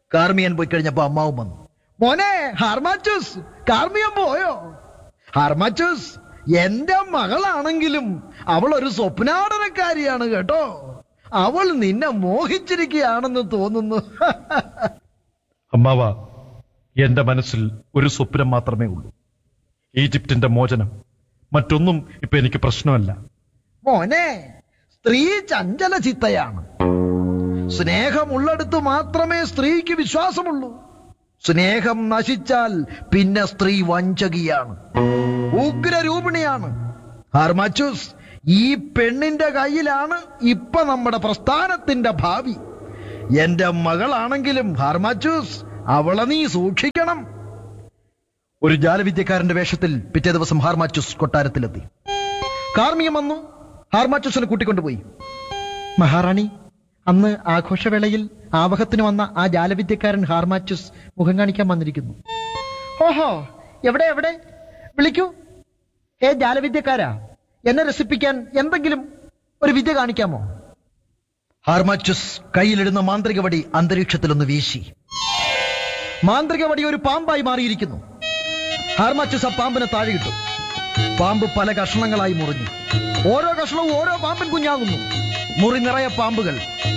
കാർമിയൻ പോയി കഴിഞ്ഞപ്പോ അമ്മാവും വന്നു മോനെ ഹാർമാച്ചൂസ് കാർമിയൻ പോയോ ഹാർമാച്ചൂസ് എന്റെ മകളാണെങ്കിലും അവൾ ഒരു സ്വപ്നാടനക്കാരിയാണ് കേട്ടോ അവൾ നിന്നെ മോഹിച്ചിരിക്കുകയാണെന്ന് തോന്നുന്നു അമ്മാവ എന്റെ മനസ്സിൽ ഒരു സ്വപ്നം മാത്രമേ ഉള്ളൂ ഈജിപ്തിന്റെ മോചനം മറ്റൊന്നും ഇപ്പൊ എനിക്ക് പ്രശ്നമല്ല മോനെ സ്ത്രീ ചഞ്ചല ചിത്തയാണ് സ്നേഹമുള്ളിടത്ത് മാത്രമേ സ്ത്രീക്ക് വിശ്വാസമുള്ളൂ സ്നേഹം നശിച്ചാൽ പിന്നെ സ്ത്രീ വഞ്ചകിയാണ് ഉഗ്രരൂപിണിയാണ് ഹാർമാച്ചൂസ് ഈ പെണ്ണിന്റെ കയ്യിലാണ് ഇപ്പൊ നമ്മുടെ പ്രസ്ഥാനത്തിന്റെ ഭാവി എന്റെ മകളാണെങ്കിലും ഹാർമാച്ചൂസ് അവളെ നീ സൂക്ഷിക്കണം ഒരു ജാലവിദ്യക്കാരന്റെ വേഷത്തിൽ പിറ്റേ ദിവസം ഹാർമാച്ചൂസ് കൊട്ടാരത്തിലെത്തി കാർമിയം വന്നു ഹാർമാച്ചൂസിനെ കൂട്ടിക്കൊണ്ടുപോയി മഹാറാണി അന്ന് ആഘോഷവേളയിൽ ആവഹത്തിന് വന്ന ആ ജാലവിദ്യക്കാരൻ ഹാർമാച്ചൂസ് മുഖം കാണിക്കാൻ വന്നിരിക്കുന്നു ഓഹോ എവിടെ എവിടെ വിളിക്കൂ ഏ ജാലവിദ്യക്കാരാ എന്നെ രസിപ്പിക്കാൻ എന്തെങ്കിലും ഒരു വിദ്യ കാണിക്കാമോ ഹാർമാച്ചസ് കയ്യിലിടുന്ന മാന്ത്രിക വടി അന്തരീക്ഷത്തിലൊന്ന് വീശി മാന്ത്രിക വടി ഒരു പാമ്പായി മാറിയിരിക്കുന്നു ഹാർമാച്ചസ് ആ പാമ്പിനെ താഴെയിട്ടു പാമ്പ് പല കഷണങ്ങളായി മുറിഞ്ഞു ഓരോ കഷണവും ഓരോ പാമ്പിൻ കുഞ്ഞാകുന്നു മുറി നിറയെ പാമ്പുകൾ